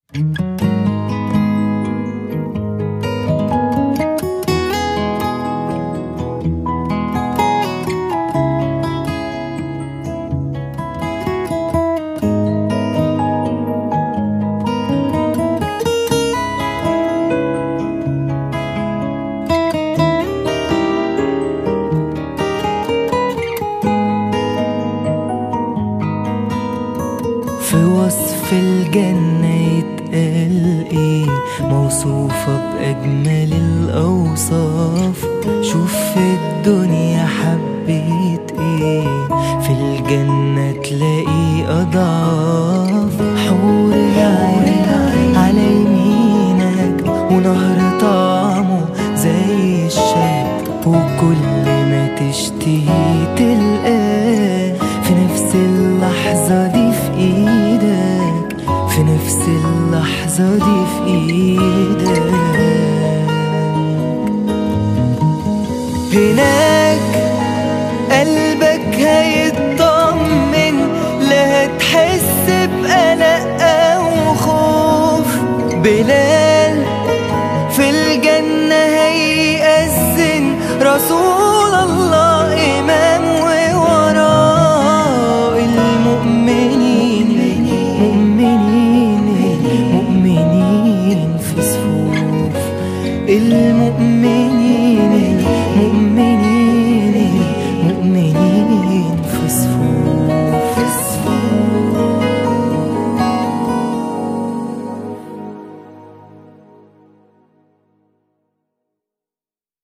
في وصف الجنة يتقال ايه موصوفة بأجمل الأوصاف شوف في الدنيا حبيت ايه في الجنة تلاقي أضعاف حور العين على يمينك ونهر طعمه زي الشاي وكل ما تشتهي تلقاه في نفس اللحظة دي في ايدك في نفس اللحظة دي في ايدك هناك قلبك هيطمن لا هتحس بقلق او خوف بلا